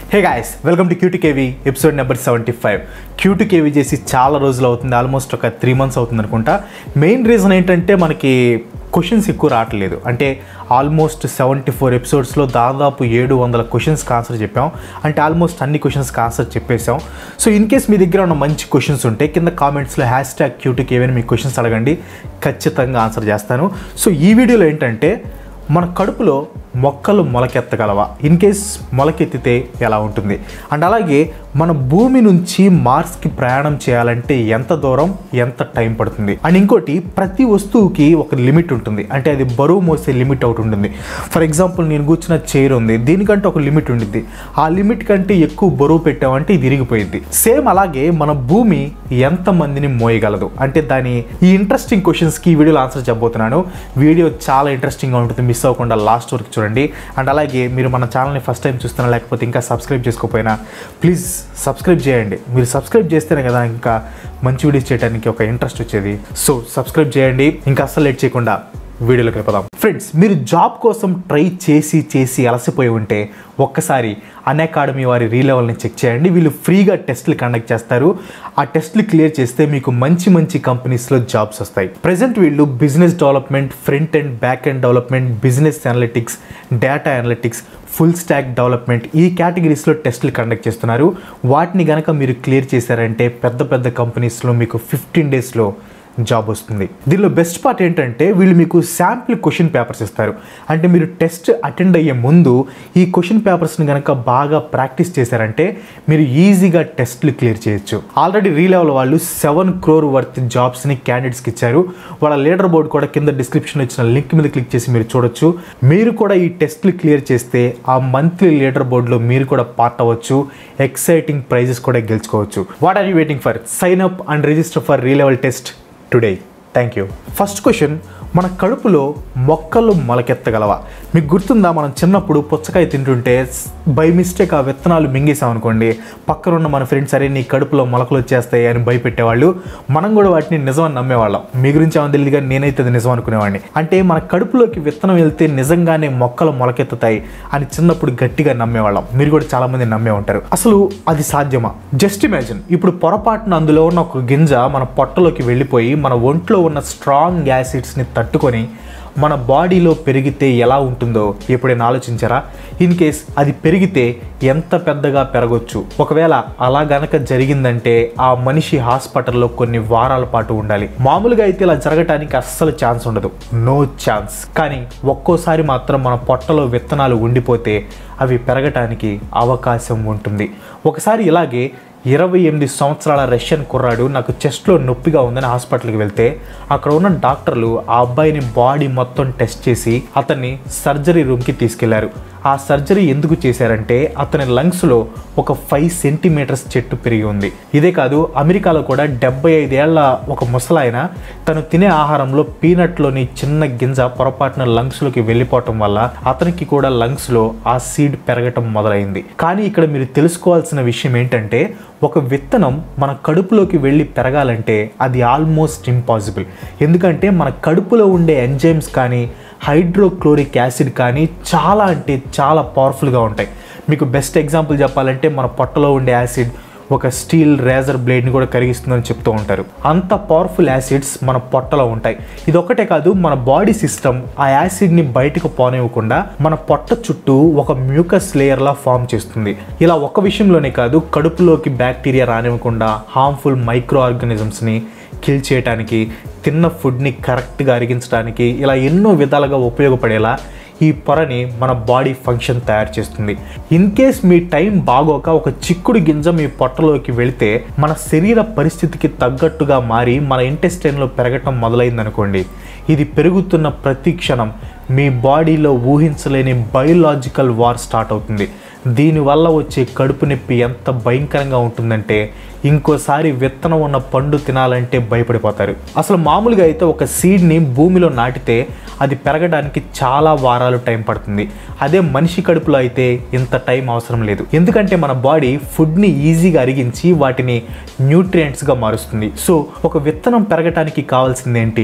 hey guys welcome to QT KV episode number seventy five QT KV చేసి చాలా రోజులు అవుతుంది ఆల్మోస్ట్ ఒక త్రీ మంత్స్ అవుతుంది అనుకుంటా మెయిన్ రీజన్ ఏంటంటే మనకి క్వశ్చన్స్ ఎక్కువ రావట్లేదు అంటే ఆల్మోస్ట్ సెవెంటీ ఫోర్ ఎపిసోడ్స్లో దాదాపు ఏడు వందల క్వశ్చన్స్కి ఆన్సర్ చెప్పాం అంటే ఆల్మోస్ట్ అన్ని క్వశ్చన్స్కి ఆన్సర్ చెప్పేసాం సో ఇన్ కేస్ మీ దగ్గర ఉన్న మంచి క్వశ్చన్స్ ఉంటే కింద కామెంట్స్లో హ్యాష్ ట్యాగ్ క్యూటీ కేవీ అని మీ క్వశ్చన్స్ అడగండి ఖచ్చితంగా ఆన్సర్ చేస్తాను సో ఈ వీడియోలో ఏంటంటే మన కడుపులో మొక్కలు మొలకెత్తగలవా ఇన్ కేస్ మొలకెత్తితే ఎలా ఉంటుంది అండ్ అలాగే మన భూమి నుంచి మార్స్కి ప్రయాణం చేయాలంటే ఎంత దూరం ఎంత టైం పడుతుంది అండ్ ఇంకోటి ప్రతి వస్తువుకి ఒక లిమిట్ ఉంటుంది అంటే అది బరువు మోసే లిమిట్ ఒకటి ఉంటుంది ఫర్ ఎగ్జాంపుల్ నేను కూర్చున్న చైర్ ఉంది దీనికంటే ఒక లిమిట్ ఉండిద్ది ఆ లిమిట్ కంటే ఎక్కువ బరువు పెట్టామంటే ఇది విరిగిపోయింది సేమ్ అలాగే మన భూమి ఎంత మందిని మోయగలదు అంటే దాని ఈ ఇంట్రెస్టింగ్ క్వశ్చన్స్కి ఈ వీడియోలో ఆన్సర్ చెప్పబోతున్నాను వీడియో చాలా ఇంట్రెస్టింగ్గా ఉంటుంది మిస్ అవ్వకుండా లాస్ట్ వరకు చూడండి అండ్ అలాగే మీరు మన ఛానల్ని ఫస్ట్ టైం చూస్తున్నా లేకపోతే ఇంకా సబ్స్క్రైబ్ చేసుకోకపోయినా ప్లీజ్ సబ్స్క్రైబ్ చేయండి మీరు సబ్స్క్రైబ్ చేస్తేనే కదా ఇంకా మంచి వీడియోస్ చేయడానికి ఒక ఇంట్రెస్ట్ వచ్చేది సో సబ్స్క్రైబ్ చేయండి ఇంకా అస్సలు లేట్ చేయకుండా వీడియోలోకి వెళ్ళిపోదాం ఫ్రెండ్స్ మీరు జాబ్ కోసం ట్రై చేసి చేసి అలసిపోయి ఉంటే ఒక్కసారి అకాడమీ వారి రీలెవెల్ని చెక్ చేయండి వీళ్ళు ఫ్రీగా టెస్ట్లు కండక్ట్ చేస్తారు ఆ టెస్ట్లు క్లియర్ చేస్తే మీకు మంచి మంచి కంపెనీస్లో జాబ్స్ వస్తాయి ప్రజెంట్ వీళ్ళు business development front and back and development business analytics data analytics full stack development ఈ కేటగిరీస్లో టెస్టులు కండక్ట్ చేస్తున్నారు వాటిని గనక మీరు క్లియర్ చేశారంటే పెద్ద పెద్ద కంపెనీస్లో మీకు ఫిఫ్టీన్ డేస్లో జాబ్ వస్తుంది దీనిలో బెస్ట్ పార్ట్ ఏంటంటే వీళ్ళు మీకు శాంపిల్ క్వశ్చన్ పేపర్స్ ఇస్తారు అంటే మీరు టెస్ట్ అటెండ్ అయ్యే ముందు ఈ క్వశ్చన్ పేపర్స్ని కనుక బాగా ప్రాక్టీస్ చేశారంటే మీరు ఈజీగా టెస్ట్లు క్లియర్ చేయొచ్చు ఆల్రెడీ రీలెవెల్ వాళ్ళు సెవెన్ క్రోర్ వర్త్ జాబ్స్ని క్యాండిడేట్స్కి ఇచ్చారు వాళ్ళ లీడర్ బోర్డ్ కూడా కింద డిస్క్రిప్షన్ ఇచ్చిన లింక్ మీద క్లిక్ చేసి మీరు చూడొచ్చు మీరు కూడా ఈ టెస్ట్లు క్లియర్ చేస్తే ఆ మంత్లీ లీడర్ బోర్డులో మీరు కూడా పార్ట్ అవ్వచ్చు ఎక్సైటింగ్ ప్రైజెస్ కూడా గెలుచుకోవచ్చు what are you waiting for sign up and register for Relevel test today thank you first question మన కడుపులో మొక్కలు మొలకెత్తగలవా మీకు గుర్తుందా మనం చిన్నప్పుడు పుచ్చకాయ తింటుంటే బై మిస్టేక్ ఆ విత్తనాలు మింగేసాం అనుకోండి పక్కన ఉన్న మన ఫ్రెండ్స్ సరే నీ కడుపులో మొలకలు వచ్చేస్తాయి అని భయపెట్టేవాళ్ళు మనం కూడా వాటిని నిజమని నమ్మేవాళ్ళం మీ గురించి ఏమని తెలియదు కానీ నేనైతే అది నిజం అనుకునేవాడిని అంటే మన కడుపులోకి విత్తనం వెళ్తే నిజంగానే మొక్కలు మొలకెత్తుతాయి అని చిన్నప్పుడు గట్టిగా నమ్మేవాళ్ళం మీరు కూడా చాలా మంది నమ్మే ఉంటారు అసలు అది సాధ్యమా జస్ట్ ఇమాజిన్ ఇప్పుడు పొరపాటున అందులో ఉన్న ఒక గింజ మన పొట్టలోకి వెళ్ళిపోయి మన ఒంట్లో ఉన్న స్ట్రాంగ్ యాసిడ్స్ని తట్టుకొని మన బాడీలో పెరిగితే ఎలా ఉంటుందో ఎప్పుడైనా ఆలోచించారా ఇన్ కేస్ అది పెరిగితే ఎంత పెద్దగా పెరగొచ్చు ఒకవేళ అలా గనక జరిగిందంటే ఆ మనిషి హాస్పిటల్లో కొన్ని వారాల పాటు ఉండాలి మామూలుగా అయితే ఇలా జరగటానికి అస్సలు ఛాన్స్ ఉండదు నో ఛాన్స్ కానీ ఒక్కోసారి మాత్రం మన పొట్టలో విత్తనాలు ఉండిపోతే అవి పెరగటానికి అవకాశం ఉంటుంది ఒకసారి ఇలాగే ఇరవై ఎనిమిది సంవత్సరాల రష్యన్ కుర్రాడు నాకు చెస్ట్లో నొప్పిగా ఉందని హాస్పిటల్కి వెళ్తే అక్కడ ఉన్న డాక్టర్లు ఆ అబ్బాయిని బాడీ మొత్తం టెస్ట్ చేసి అతన్ని సర్జరీ రూమ్కి తీసుకెళ్లారు ఆ సర్జరీ ఎందుకు చేశారంటే అతని లంగ్స్లో ఒక ఫైవ్ సెంటీమీటర్స్ చెట్టు పెరిగి ఉంది ఇదే కాదు అమెరికాలో కూడా డెబ్బై ఐదేళ్ల ఒక ముసలాయన తను తినే ఆహారంలో పీనట్లోని చిన్న గింజ పొరపాటున లంగ్స్లోకి వెళ్ళిపోవటం వల్ల అతనికి కూడా లంగ్స్లో ఆ సీడ్ పెరగటం మొదలైంది కానీ ఇక్కడ మీరు తెలుసుకోవాల్సిన విషయం ఏంటంటే ఒక విత్తనం మన కడుపులోకి వెళ్ళి పెరగాలంటే అది ఆల్మోస్ట్ ఇంపాసిబుల్ ఎందుకంటే మన కడుపులో ఉండే ఎంజైమ్స్ కానీ హైడ్రోక్లోరిక్ యాసిడ్ కానీ చాలా అంటే చాలా పవర్ఫుల్గా ఉంటాయి మీకు బెస్ట్ ఎగ్జాంపుల్ చెప్పాలంటే మన పొట్టలో ఉండే యాసిడ్ ఒక స్టీల్ రేజర్ బ్లేడ్ని కూడా కరిగిస్తుందని చెప్తూ ఉంటారు అంత పవర్ఫుల్ యాసిడ్స్ మన పొట్టలో ఉంటాయి ఇది ఒకటే కాదు మన బాడీ సిస్టమ్ ఆ యాసిడ్ని బయటకు పోనివ్వకుండా మన పొట్ట చుట్టూ ఒక మ్యూకస్ లేయర్లా ఫామ్ చేస్తుంది ఇలా ఒక విషయంలోనే కాదు కడుపులోకి బ్యాక్టీరియా రానివ్వకుండా హార్మ్ఫుల్ మైక్రో ఆర్గానిజమ్స్ని కిల్ చేయడానికి తిన్న ఫుడ్ని కరెక్ట్గా అరిగించడానికి ఇలా ఎన్నో విధాలుగా ఉపయోగపడేలా ఈ పొరని మన బాడీ ఫంక్షన్ తయారు చేస్తుంది ఇన్ కేస్ మీ టైం బాగోక ఒక చిక్కుడు గింజ మీ పొట్టలోకి వెళితే మన శరీర పరిస్థితికి తగ్గట్టుగా మారి మన ఇంటెస్టైన్లో పెరగటం మొదలైందనుకోండి ఇది పెరుగుతున్న ప్రతి క్షణం మీ బాడీలో ఊహించలేని బయోలాజికల్ వార్ స్టార్ట్ అవుతుంది దీనివల్ల వచ్చే కడుపు నొప్పి ఎంత భయంకరంగా ఉంటుందంటే ఇంకోసారి విత్తనం ఉన్న పండు తినాలంటే భయపడిపోతారు అసలు మామూలుగా అయితే ఒక సీడ్ని భూమిలో నాటితే అది పెరగడానికి చాలా వారాలు టైం పడుతుంది అదే మనిషి కడుపులో అయితే ఇంత టైం అవసరం లేదు ఎందుకంటే మన బాడీ ఫుడ్ని ఈజీగా అరిగించి వాటిని న్యూట్రియంట్స్గా మారుస్తుంది సో ఒక విత్తనం పెరగటానికి కావాల్సింది ఏంటి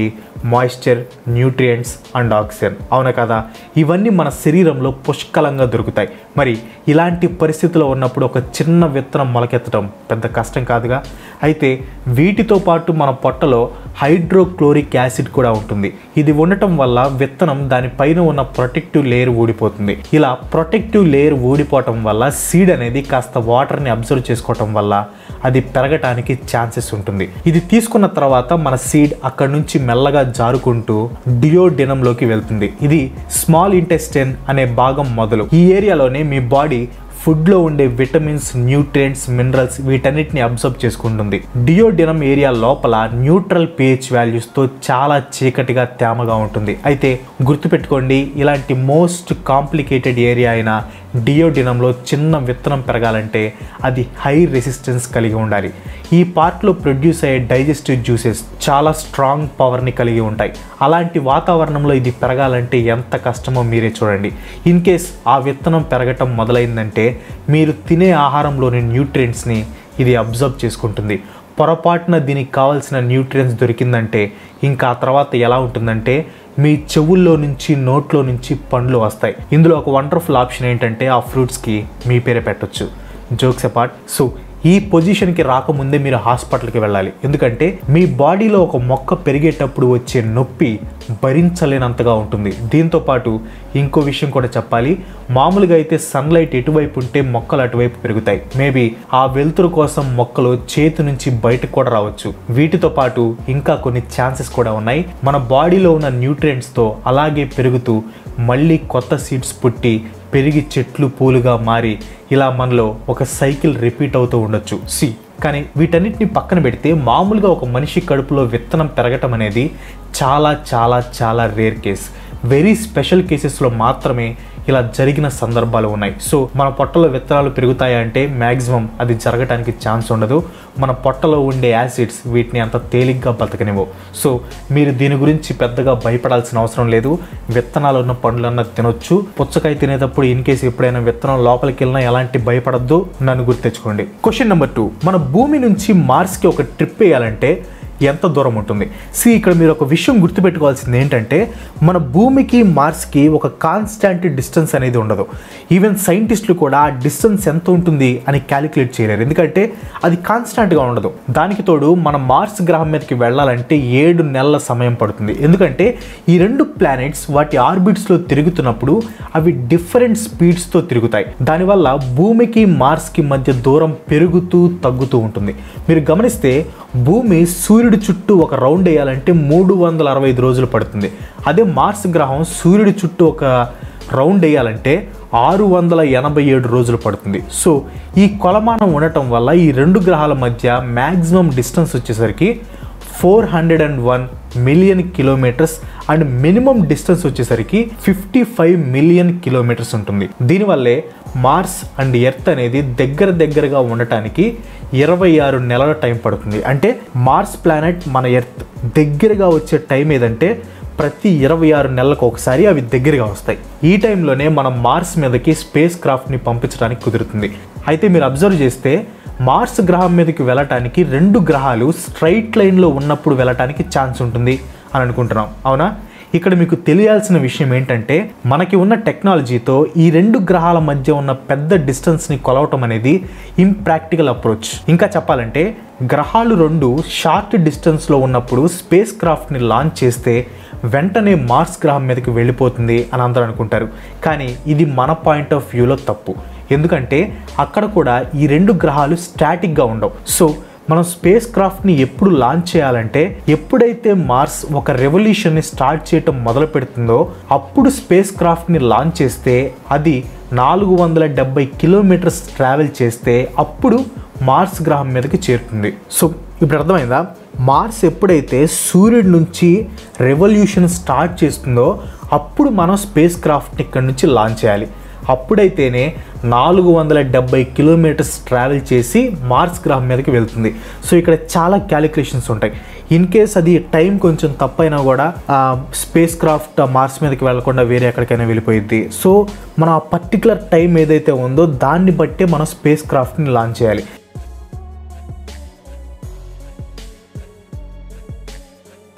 మాయిశ్చర్ న్యూట్రియంట్స్ అండ్ ఆక్సిజన్ అవునా కదా ఇవన్నీ మన శరీరంలో పుష్కలంగా దొరుకుతాయి మరి ఇలాంటి పరిస్థితిలో ఉన్నప్పుడు ఒక చిన్న విత్తనం మొలకెత్తడం పెద్ద కష్టం కాదుగా అయితే వీటితో పాటు మన పొట్టలో హైడ్రోక్లోరిక్ యాసిడ్ కూడా ఉంటుంది ఇది ఉండటం వల్ల విత్తనం దానిపైన ఉన్న ప్రొటెక్టివ్ లేయర్ ఊడిపోతుంది ఇలా ప్రొటెక్టివ్ లేయర్ ఊడిపోవటం వల్ల సీడ్ అనేది కాస్త వాటర్ని అబ్జర్వ్ చేసుకోవటం వల్ల అది పెరగటానికి ఛాన్సెస్ ఉంటుంది ఇది తీసుకున్న తర్వాత మన సీడ్ అక్కడ నుంచి మెల్లగా జారుకుంటూ డియోడినంలోకి వెళ్తుంది ఇది స్మాల్ ఇంటెస్టైన్ అనే భాగం మొదలు ఈ ఏరియాలోనే మీ బాడీ ఫుడ్లో ఉండే విటమిన్స్ న్యూట్రియంట్స్ మినరల్స్ వీటన్నిటిని అబ్జర్వ్ చేసుకుంటుంది డియోడినం ఏరియా లోపల న్యూట్రల్ పిహెచ్ వాల్యూస్తో చాలా చీకటిగా తేమగా ఉంటుంది అయితే గుర్తుపెట్టుకోండి ఇలాంటి మోస్ట్ కాంప్లికేటెడ్ ఏరియా అయిన డియోడినంలో చిన్న విత్తనం పెరగాలంటే అది హై రెసిస్టెన్స్ కలిగి ఉండాలి ఈ పార్ట్లో ప్రొడ్యూస్ అయ్యే డైజెస్టివ్ జ్యూసెస్ చాలా స్ట్రాంగ్ పవర్ని కలిగి ఉంటాయి అలాంటి వాతావరణంలో ఇది పెరగాలంటే ఎంత కష్టమో మీరే చూడండి ఇన్ కేస్ ఆ విత్తనం పెరగటం మొదలైందంటే మీరు తినే ఆహారంలోని న్యూట్రియంట్స్ని ఇది అబ్జర్వ్ చేసుకుంటుంది పొరపాటున దీనికి కావాల్సిన న్యూట్రియంట్స్ దొరికిందంటే ఇంకా ఆ తర్వాత ఎలా ఉంటుందంటే మీ చెవుల్లో నుంచి నోట్లో నుంచి పండ్లు వస్తాయి ఇందులో ఒక వండర్ఫుల్ ఆప్షన్ ఏంటంటే ఆ ఫ్రూట్స్కి మీ పేరే పెట్టొచ్చు జోక్స్ అపార్ట్ సో ఈ పొజిషన్కి రాకముందే మీరు హాస్పిటల్కి వెళ్ళాలి ఎందుకంటే మీ బాడీలో ఒక మొక్క పెరిగేటప్పుడు వచ్చే నొప్పి భరించలేనంతగా ఉంటుంది దీంతో పాటు ఇంకో విషయం కూడా చెప్పాలి మామూలుగా అయితే సన్లైట్ ఎటువైపు ఉంటే మొక్కలు అటువైపు పెరుగుతాయి మేబీ ఆ వెలుతురు కోసం మొక్కలు చేతి నుంచి బయటకు కూడా రావచ్చు వీటితో పాటు ఇంకా కొన్ని ఛాన్సెస్ కూడా ఉన్నాయి మన బాడీలో ఉన్న న్యూట్రియంట్స్తో అలాగే పెరుగుతూ మళ్ళీ కొత్త సీడ్స్ పుట్టి పెరిగి చెట్లు పూలుగా మారి ఇలా మనలో ఒక సైకిల్ రిపీట్ అవుతూ ఉండొచ్చు సి కానీ వీటన్నిటిని పక్కన పెడితే మామూలుగా ఒక మనిషి కడుపులో విత్తనం పెరగటం అనేది చాలా చాలా చాలా రేర్ కేస్ వెరీ స్పెషల్ కేసెస్లో మాత్రమే ఇలా జరిగిన సందర్భాలు ఉన్నాయి సో మన పొట్టలో విత్తనాలు పెరుగుతాయంటే మ్యాక్సిమం అది జరగటానికి ఛాన్స్ ఉండదు మన పొట్టలో ఉండే యాసిడ్స్ వీటిని అంత తేలిగ్గా బతకనివ్వు సో మీరు దీని గురించి పెద్దగా భయపడాల్సిన అవసరం లేదు విత్తనాలు ఉన్న పండ్లన్నా తినొచ్చు పుచ్చకాయ తినేటప్పుడు ఇన్ కేసు ఎప్పుడైనా విత్తనం లోపలికి వెళ్ళినా ఎలాంటి భయపడద్దు నన్ను గుర్తు తెచ్చుకోండి క్వశ్చన్ నెంబర్ టూ మన భూమి నుంచి మార్స్కి ఒక ట్రిప్ వేయాలంటే ఎంత దూరం ఉంటుంది సి ఇక్కడ మీరు ఒక విషయం గుర్తుపెట్టుకోవాల్సింది ఏంటంటే మన భూమికి మార్స్కి ఒక కాన్స్టాంట్ డిస్టెన్స్ అనేది ఉండదు ఈవెన్ సైంటిస్టులు కూడా ఆ డిస్టెన్స్ ఎంత ఉంటుంది అని క్యాలిక్యులేట్ చేయలేరు ఎందుకంటే అది కాన్స్టాంట్గా ఉండదు దానికి తోడు మన మార్స్ గ్రహం మీదకి వెళ్ళాలంటే ఏడు నెలల సమయం పడుతుంది ఎందుకంటే ఈ రెండు ప్లానెట్స్ వాటి ఆర్బిట్స్లో తిరుగుతున్నప్పుడు అవి డిఫరెంట్ స్పీడ్స్తో తిరుగుతాయి దానివల్ల భూమికి మార్స్కి మధ్య దూరం పెరుగుతూ తగ్గుతూ ఉంటుంది మీరు గమనిస్తే భూమి సూర్యుడి చుట్టూ ఒక రౌండ్ వేయాలంటే మూడు వందల అరవై ఐదు రోజులు పడుతుంది అదే మార్స్ గ్రహం సూర్యుడి చుట్టూ ఒక రౌండ్ వేయాలంటే ఆరు వందల ఎనభై ఏడు రోజులు పడుతుంది సో ఈ కొలమానం ఉండటం వల్ల ఈ రెండు గ్రహాల మధ్య మ్యాక్సిమం డిస్టెన్స్ వచ్చేసరికి four hundred and one million kilometres and minimum distance వచ్చేసరికి ఫిఫ్టీ ఫైవ్ మిలియన్ కిలోమీటర్స్ ఉంటుంది దీనివల్లే మార్స్ అండ్ ఎర్త్ అనేది దగ్గర దగ్గరగా ఉండటానికి ఇరవై ఆరు నెలల టైం పడుతుంది అంటే మార్స్ ప్లానెట్ మన ఎర్త్ దగ్గరగా వచ్చే టైం ఏదంటే ప్రతి ఇరవై ఆరు నెలలకు ఒకసారి అవి దగ్గరగా వస్తాయి ఈ టైంలోనే మనం మార్స్ మీదకి స్పేస్ క్రాఫ్ట్ని పంపించడానికి కుదురుతుంది అయితే మీరు అబ్జర్వ్ చేస్తే మార్స్ గ్రహం మీదకి వెళ్ళటానికి రెండు గ్రహాలు స్ట్రైట్ లైన్లో ఉన్నప్పుడు వెళ్ళటానికి ఛాన్స్ ఉంటుంది అని అనుకుంటున్నాం అవునా ఇక్కడ మీకు తెలియాల్సిన విషయం ఏంటంటే మనకి ఉన్న టెక్నాలజీతో ఈ రెండు గ్రహాల మధ్య ఉన్న పెద్ద డిస్టెన్స్ని కొలవటం అనేది ఇంప్రాక్టికల్ అప్రోచ్ ఇంకా చెప్పాలంటే గ్రహాలు రెండు షార్ట్ డిస్టెన్స్లో ఉన్నప్పుడు స్పేస్ క్రాఫ్ట్ని లాంచ్ చేస్తే వెంటనే మార్స్ గ్రహం మీదకి వెళ్ళిపోతుంది అని అందరూ అనుకుంటారు కానీ ఇది మన పాయింట్ ఆఫ్ వ్యూలో తప్పు ఎందుకంటే అక్కడ కూడా ఈ రెండు గ్రహాలు స్టాటిక్గా ఉండవు సో మనం స్పేస్ క్రాఫ్ట్ని ఎప్పుడు లాంచ్ చేయాలంటే ఎప్పుడైతే మార్స్ ఒక రెవల్యూషన్ని స్టార్ట్ చేయటం మొదలు పెడుతుందో అప్పుడు స్పేస్ క్రాఫ్ట్ని లాంచ్ చేస్తే అది నాలుగు వందల డెబ్బై కిలోమీటర్స్ ట్రావెల్ చేస్తే అప్పుడు మార్స్ గ్రహం మీదకి చేరుతుంది సో ఇప్పుడు అర్థమైందా మార్స్ ఎప్పుడైతే సూర్యుడి నుంచి రెవల్యూషన్ స్టార్ట్ చేస్తుందో అప్పుడు మనం స్పేస్ క్రాఫ్ట్ని ఇక్కడ నుంచి లాంచ్ చేయాలి అప్పుడైతేనే నాలుగు వందల డెబ్బై కిలోమీటర్స్ ట్రావెల్ చేసి మార్స్ గ్రహం మీదకి వెళ్తుంది సో ఇక్కడ చాలా క్యాలిక్యులేషన్స్ ఉంటాయి ఇన్ కేస్ అది టైం కొంచెం తప్పైనా కూడా స్పేస్ క్రాఫ్ట్ మార్స్ మీదకి వెళ్లకుండా వేరే ఎక్కడికైనా వెళ్ళిపోయింది సో మన ఆ పర్టికులర్ టైం ఏదైతే ఉందో దాన్ని బట్టే మనం స్పేస్ క్రాఫ్ట్ని లాంచ్ చేయాలి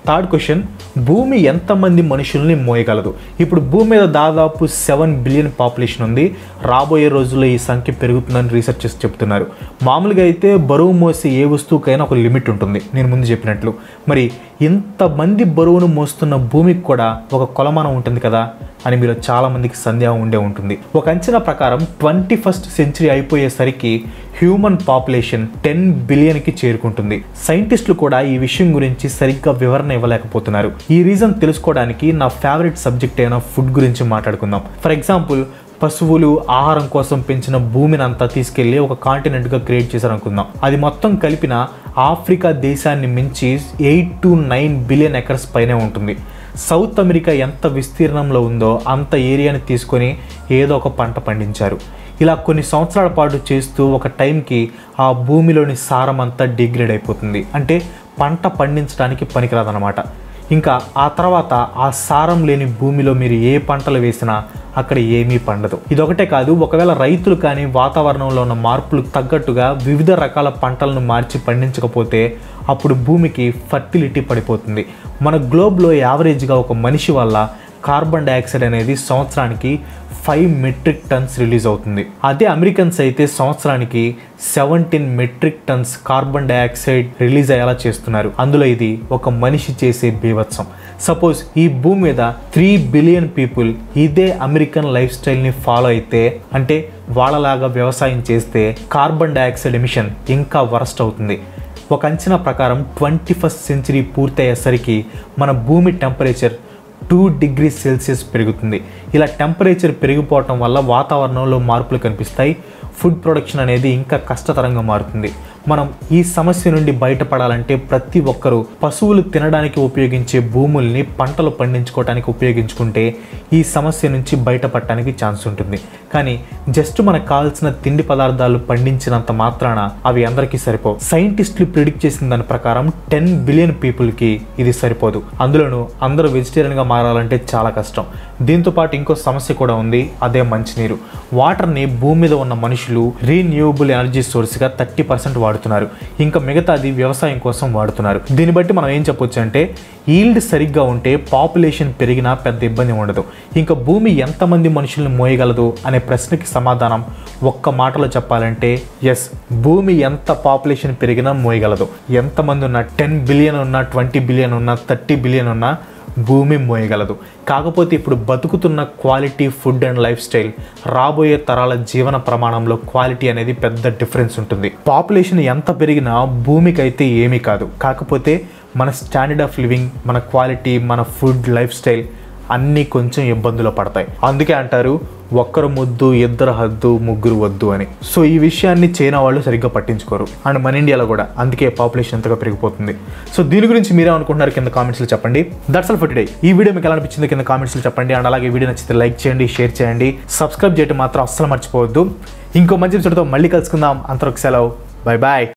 థర్డ్ క్వశ్చన్ భూమి ఎంతమంది మనుషుల్ని మోయగలదు ఇప్పుడు భూమి మీద దాదాపు సెవెన్ బిలియన్ పాపులేషన్ ఉంది రాబోయే రోజుల్లో ఈ సంఖ్య పెరుగుతుందని రీసెర్చర్స్ చెప్తున్నారు మామూలుగా అయితే బరువు మోసే ఏ వస్తువుకైనా ఒక లిమిట్ ఉంటుంది నేను ముందు చెప్పినట్లు మరి ఇంతమంది బరువును మోస్తున్న భూమికి కూడా ఒక కొలమానం ఉంటుంది కదా అని మీలో చాలామందికి సందేహం ఉండే ఉంటుంది ఒక అంచనా ప్రకారం ట్వంటీ ఫస్ట్ సెంచరీ అయిపోయేసరికి హ్యూమన్ పాపులేషన్ టెన్ బిలియన్కి చేరుకుంటుంది సైంటిస్టులు కూడా ఈ విషయం గురించి సరిగ్గా వివరణ ఇవ్వలేకపోతున్నారు ఈ రీజన్ తెలుసుకోవడానికి నా ఫేవరెట్ సబ్జెక్ట్ అయిన ఫుడ్ గురించి మాట్లాడుకుందాం ఫర్ ఎగ్జాంపుల్ పశువులు ఆహారం కోసం పెంచిన భూమిని అంతా తీసుకెళ్లి ఒక కాంటినెంట్గా క్రియేట్ చేశారనుకుందాం అది మొత్తం కలిపిన ఆఫ్రికా దేశాన్ని మించి eight to nine billion acres పైనే ఉంటుంది సౌత్ అమెరికా ఎంత విస్తీర్ణంలో ఉందో అంత ఏరియాని తీసుకొని ఏదో ఒక పంట పండించారు ఇలా కొన్ని సంవత్సరాల పాటు చేస్తూ ఒక టైంకి ఆ భూమిలోని సారం అంతా డిగ్రేడ్ అయిపోతుంది అంటే పంట పండించడానికి పనికిరాదనమాట ఇంకా ఆ తర్వాత ఆ సారం లేని భూమిలో మీరు ఏ పంటలు వేసినా అక్కడ ఏమీ పండదు ఇదొకటే కాదు ఒకవేళ రైతులు కానీ వాతావరణంలో ఉన్న మార్పులకు తగ్గట్టుగా వివిధ రకాల పంటలను మార్చి పండించకపోతే అప్పుడు భూమికి ఫర్టిలిటీ పడిపోతుంది మన గ్లోబ్లో యావరేజ్గా ఒక మనిషి వల్ల కార్బన్ డైఆక్సైడ్ అనేది సంవత్సరానికి ఫైవ్ మెట్రిక్ టన్స్ రిలీజ్ అవుతుంది అదే అమెరికన్స్ అయితే సంవత్సరానికి seventeen metric tons carbon dioxide release అయ్యేలా చేస్తున్నారు అందులో ఇది ఒక మనిషి చేసే బీభత్సం సపోజ్ ఈ భూమి మీద త్రీ బిలియన్ పీపుల్ ఇదే అమెరికన్ లైఫ్ స్టైల్ని ఫాలో అయితే అంటే వాళ్ళలాగా వ్యవసాయం చేస్తే కార్బన్ డైఆక్సైడ్ ఎమిషన్ ఇంకా వరస్ట్ అవుతుంది ఒక అంచనా ప్రకారం ట్వంటీ ఫస్ట్ సెంచరీ పూర్తయ్యేసరికి మన భూమి టెంపరేచర్ టూ డిగ్రీ సెల్సియస్ పెరుగుతుంది ఇలా టెంపరేచర్ పెరిగిపోవటం వల్ల వాతావరణంలో మార్పులు కనిపిస్తాయి ఫుడ్ ప్రొడక్షన్ అనేది ఇంకా కష్టతరంగా మారుతుంది మనం ఈ సమస్య నుండి బయటపడాలంటే ప్రతి ఒక్కరూ పశువులు తినడానికి ఉపయోగించే భూముల్ని పంటలు పండించుకోవడానికి ఉపయోగించుకుంటే ఈ సమస్య నుంచి బయటపడటానికి ఛాన్స్ ఉంటుంది కానీ జస్ట్ మనకు కావాల్సిన తిండి పదార్థాలు పండించినంత మాత్రాన అవి అందరికీ సరిపోవు సైంటిస్టులు ప్రిడిక్ట్ చేసిన దాని ప్రకారం టెన్ బిలియన్ పీపుల్కి ఇది సరిపోదు అందులోనూ అందరూ వెజిటేరియన్గా మారాలంటే చాలా కష్టం దీంతో పాటు ఇంకో సమస్య కూడా ఉంది అదే మంచినీరు వాటర్ని భూమి మీద ఉన్న మనుషులు రీన్యూవబుల్ ఎనర్జీ సోర్స్గా థర్టీ పర్సెంట్ వాడుతున్నారు ఇంకా మిగతాది వ్యవసాయం కోసం వాడుతున్నారు దీన్ని బట్టి మనం ఏం చెప్పొచ్చు అంటే ఈల్డ్ సరిగ్గా ఉంటే పాపులేషన్ పెరిగినా పెద్ద ఇబ్బంది ఉండదు ఇంకా భూమి ఎంతమంది మనుషుల్ని మోయగలదు అనే ప్రశ్నకి సమాధానం ఒక్క మాటలో చెప్పాలంటే ఎస్ భూమి ఎంత పాపులేషన్ పెరిగినా మోయగలదు ఎంతమంది ఉన్నా టెన్ బిలియన్ ఉన్నా ట్వంటీ బిలియన్ ఉన్నా థర్టీ బిలియన్ ఉన్నా భూమి మోయగలదు కాకపోతే ఇప్పుడు బతుకుతున్న quality food and life style రాబోయే తరాల జీవన ప్రమాణంలో క్వాలిటీ అనేది పెద్ద డిఫరెన్స్ ఉంటుంది పాపులేషన్ ఎంత పెరిగినా భూమికి అయితే ఏమీ కాదు కాకపోతే మన స్టాండర్డ్ ఆఫ్ లివింగ్ మన క్వాలిటీ మన ఫుడ్ లైఫ్ స్టైల్ అన్నీ కొంచెం ఇబ్బందులు పడతాయి అందుకే అంటారు ఒక్కరు ముద్దు ఇద్దరు హద్దు ముగ్గురు వద్దు అని సో ఈ విషయాన్ని చైనా వాళ్ళు సరిగ్గా పట్టించుకోరు అండ్ మన ఇండియాలో కూడా అందుకే పాపులేషన్ ఎంతగా పెరిగిపోతుంది సో దీని గురించి మీరే అనుకుంటున్నారు కింద కామెంట్స్లో చెప్పండి దట్స్ ఆల్ ఫర్ టుడే ఈ వీడియో మీకు ఎలా అనిపించింది కింద కామెంట్స్లో చెప్పండి అండ్ అలాగే వీడియో నచ్చితే లైక్ చేయండి షేర్ చేయండి సబ్స్క్రైబ్ చేయడం మాత్రం అస్సలు మర్చిపోవద్దు ఇంకో మంచి విషయంతో మళ్ళీ కలుసుకుందాం అంతవరకు సెలవు బై బాయ్